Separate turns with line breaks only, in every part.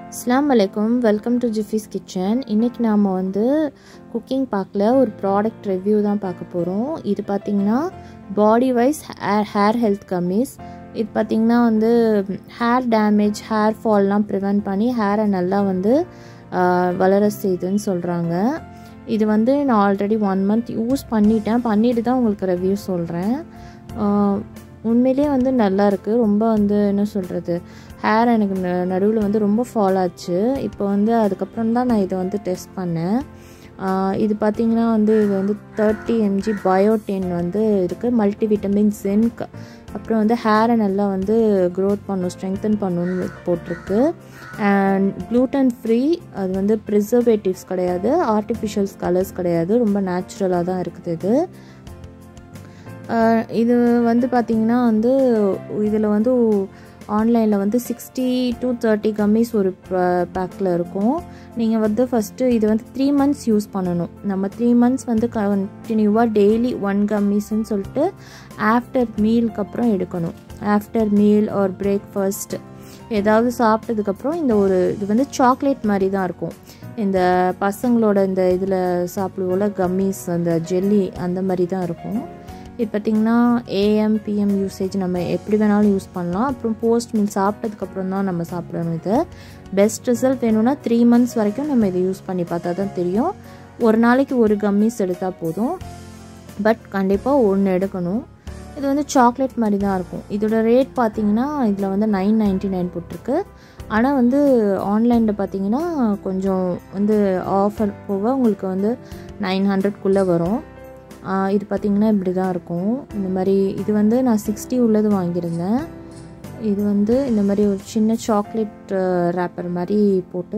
அஸ்லாம் வலைக்கம் welcome to ஜிஃபிஸ் kitchen இன்றைக்கி நாம் வந்து குக்கிங் பார்க்கல ஒரு ப்ராடக்ட் ரிவ்யூ தான் பார்க்க போகிறோம் இது பார்த்திங்கன்னா body wise hair hair health கம்மிஸ் இது பார்த்திங்கன்னா வந்து ஹேர் டேமேஜ் ஹேர் ஃபால்லாம் ப்ரிவெண்ட் பண்ணி ஹேரை நல்லா வந்து வளர செய்யுதுன்னு சொல்கிறாங்க இது வந்து நான் ஆல்ரெடி ஒன் மந்த் யூஸ் பண்ணிட்டேன் பண்ணிட்டு தான் உங்களுக்கு ரிவ்யூ சொல்கிறேன் உண்மையிலே வந்து நல்லா இருக்குது ரொம்ப வந்து என்ன சொல்கிறது ஹேர் எனக்கு நடுவில் வந்து ரொம்ப ஃபால் ஆச்சு இப்போ வந்து அதுக்கப்புறம் தான் நான் இதை வந்து டெஸ்ட் பண்ணேன் இது பார்த்திங்கன்னா வந்து இது வந்து தேர்ட்டி எம்ஜி பயோடென் வந்து இருக்குது மல்டி விட்டமின் ஜின்க் அப்புறம் வந்து ஹேரை நல்லா வந்து க்ரோத் பண்ணும் ஸ்ட்ரெங்தன் பண்ணணும்னு போட்டிருக்கு அண்ட் க்ளூட்டன் ஃப்ரீ அது வந்து ப்ரிசர்வேட்டிவ்ஸ் கிடையாது ஆர்டிஃபிஷியல்ஸ் கலர்ஸ் கிடையாது ரொம்ப நேச்சுரலாக தான் இருக்குது இது இது வந்து பார்த்திங்கன்னா வந்து இதில் வந்து ஆன்லைனில் வந்து சிக்ஸ்டி டு தேர்ட்டி கம்மிஸ் ஒரு பேக்கில் இருக்கும் நீங்கள் வந்து ஃபஸ்ட்டு இது வந்து த்ரீ மந்த்ஸ் யூஸ் பண்ணணும் நம்ம த்ரீ மந்த்ஸ் வந்து கண்டினியூவாக டெய்லி ஒன் கம்மிஸ்ன்னு சொல்லிட்டு ஆஃப்டர் மீலுக்கு அப்புறம் எடுக்கணும் ஆஃப்டர் மீல் ஆர் பிரேக்ஃபாஸ்ட் ஏதாவது சாப்பிட்டதுக்கப்புறம் இந்த ஒரு இது வந்து சாக்லேட் மாதிரி தான் இருக்கும் இந்த பசங்களோட இந்த இதில் சாப்பிடுவோல கம்மிஸ் அந்த ஜெல்லி அந்த மாதிரி தான் இருக்கும் இது பார்த்திங்கன்னா ஏஎம் பிஎம் யூசேஜ் நம்ம எப்படி வேணாலும் யூஸ் பண்ணலாம் அப்புறம் போஸ்ட் மீல் சாப்பிட்டதுக்கப்புறம் தான் நம்ம சாப்பிடணும் இதை பெஸ்ட் ரிசல்ட் வேணும்னா த்ரீ மந்த்ஸ் வரைக்கும் நம்ம இதை யூஸ் பண்ணி பார்த்தா தான் தெரியும் ஒரு நாளைக்கு ஒரு கம்மிஸ் எடுத்தால் போதும் பட் கண்டிப்பாக ஒன்று எடுக்கணும் இது வந்து சாக்லேட் மாதிரி தான் இருக்கும் இதோட ரேட் பார்த்திங்கன்னா இதில் வந்து நைன் நைன்ட்டி நைன் போட்டிருக்கு ஆனால் வந்து ஆன்லைனில் பார்த்தீங்கன்னா கொஞ்சம் வந்து ஆஃபர் போக உங்களுக்கு வந்து நைன் ஹண்ட்ரட்குள்ளே வரும் இது பார்த்திங்கன்னா இப்படி தான் இருக்கும் இந்த மாதிரி இது வந்து நான் சிக்ஸ்டி உள்ளது வாங்கியிருந்தேன் இது வந்து இந்த மாதிரி ஒரு சின்ன சாக்லேட் ரேப்பர் மாதிரி போட்டு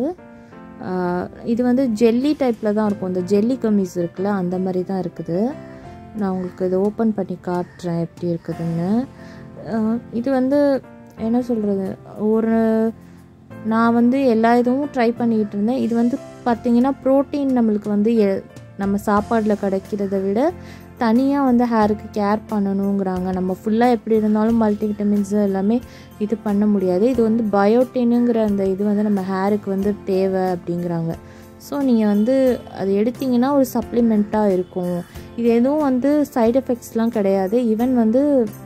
இது வந்து ஜெல்லி டைப்பில் தான் இருக்கும் இந்த ஜெல்லி கம்மிஸ் இருக்குல்ல அந்த மாதிரி தான் இருக்குது நான் உங்களுக்கு இதை ஓப்பன் பண்ணி காட்டுறேன் எப்படி இருக்குதுன்னு இது வந்து என்ன சொல்கிறது ஒரு நான் வந்து எல்லா இதுவும் ட்ரை பண்ணிக்கிட்டு இருந்தேன் இது வந்து பார்த்திங்கன்னா ப்ரோட்டீன் நம்மளுக்கு வந்து நம்ம சாப்பாடில் கிடைக்கிறத விட தனியாக வந்து ஹேருக்கு கேர் பண்ணணுங்கிறாங்க நம்ம ஃபுல்லாக எப்படி இருந்தாலும் மல்டி விட்டமின்ஸ் எல்லாமே இது பண்ண முடியாது இது வந்து பயோட்டினுங்கிற அந்த இது வந்து நம்ம ஹேருக்கு வந்து தேவை அப்படிங்கிறாங்க ஸோ நீங்கள் வந்து அது எடுத்திங்கன்னா ஒரு சப்ளிமெண்ட்டாக இருக்கும் இது எதுவும் வந்து சைட் எஃபெக்ட்ஸ்லாம் கிடையாது ஈவன் வந்து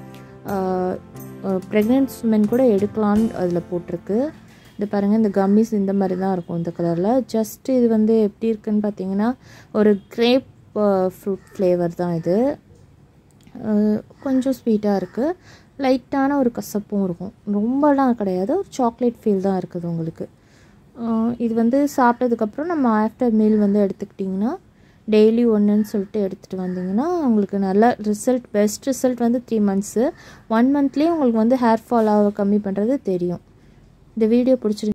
ப்ரெக்னென்ட் உமன் கூட எடுக்கலான்னு அதில் போட்டிருக்கு இது பாருங்கள் இந்த கம்மிஸ் இந்த மாதிரி தான் இருக்கும் இந்த கலரில் ஜஸ்ட் இது வந்து எப்படி இருக்குன்னு பார்த்தீங்கன்னா ஒரு கிரேப் ஃப்ரூட் ஃப்ளேவர் தான் இது கொஞ்சம் ஸ்வீட்டாக இருக்குது லைட்டான ஒரு கசப்பும் இருக்கும் ரொம்பலாம் கிடையாது ஒரு சாக்லேட் ஃபீல் தான் இருக்குது உங்களுக்கு இது வந்து சாப்பிட்டதுக்கப்புறம் நம்ம ஆஃப்டர் மீல் வந்து எடுத்துக்கிட்டிங்கன்னா டெய்லி ஒன்றுன்னு சொல்லிட்டு எடுத்துகிட்டு வந்தீங்கன்னா உங்களுக்கு நல்ல ரிசல்ட் பெஸ்ட் ரிசல்ட் வந்து த்ரீ மந்த்ஸு ஒன் மந்த்லேயே உங்களுக்கு வந்து ஹேர் ஃபால் ஆக கம்மி பண்ணுறது தெரியும் இந்த வீடியோ பிடிச்சிருந்து